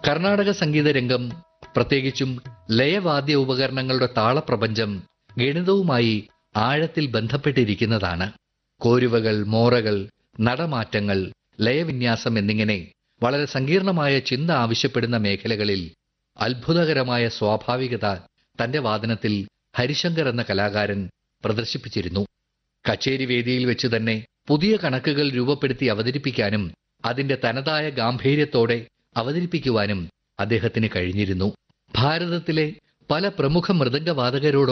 കർണാടക സംഗീത രംഗം പ്രത്യേകിച്ചും ലയവാദ്യ ഉപകരണങ്ങളുടെ താളപ്രപഞ്ചം ഗണിതവുമായി ആഴത്തിൽ ബന്ധപ്പെട്ടിരിക്കുന്നതാണ് കോരുവകൾ മോറകൾ നടമാറ്റങ്ങൾ ലയവിന്യാസം എന്നിങ്ങനെ വളരെ സങ്കീർണമായ ചിന്ത ആവശ്യപ്പെടുന്ന മേഖലകളിൽ അത്ഭുതകരമായ സ്വാഭാവികത തന്റെ വാദനത്തിൽ ഹരിശങ്കർ എന്ന കലാകാരൻ പ്രദർശിപ്പിച്ചിരുന്നു കച്ചേരി വേദിയിൽ വെച്ച് തന്നെ പുതിയ കണക്കുകൾ രൂപപ്പെടുത്തി അവതരിപ്പിക്കാനും അതിന്റെ തനതായ ഗാംഭീര്യത്തോടെ അവതരിപ്പിക്കുവാനും അദ്ദേഹത്തിന് കഴിഞ്ഞിരുന്നു ഭാരതത്തിലെ പല പ്രമുഖ മൃദംഗവാദകരോടൊപ്പം